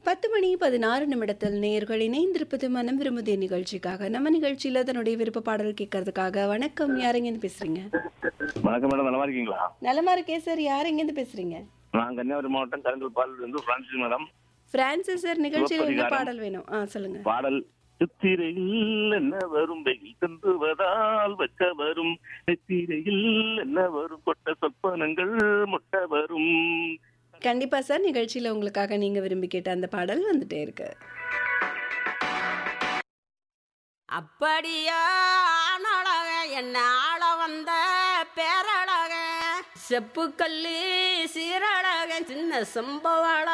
பத்து மணி பதினாறு நிமிடத்தில் நேர்கள் இணைந்திருப்பது மனம் விரும்புதே நிகழ்ச்சிக்காக நம்ம நிகழ்ச்சியில தன்னுடைய விருப்ப பாடல் கேட்கறதுக்காக வணக்கம் யாரெங்கேருந்து பேசுறீங்க வணக்கம் மேடம் நல்லா இருக்கீங்களா நலமா இருக்கே சார் யாரெங்கேருந்து பேசுறீங்க நான் கன்னியாகுமரி மாவட்டம் கருங்கல் பாலில் இருந்து பிரான்சிஸ் மேடம் பிரான்சிஸ் சார் நிகழ்ச்சியில என்ன சிவப்பதிகாரம். பாடல் வேணும் ஆ சொல்லுங்க பாடல் சித்திரையில் என்ன வரும் வெயில் தந்துவதால் வெக்க வரும் நெத்திரையில் என்ன வரும் கொட்ட சொப்பனங்கள் முட்ட வரும் கண்டிப்பா சார் நிகழ்ச்சியில உங்களுக்காக நீங்க விரும்பி கேட்ட அந்த பாடல் வந்துட்டே இருக்கு அப்படியா ஆனழக என்ன ஆள வந்த பேரழக செப்புக்கல்லி சீரழக சின்ன சம்பவள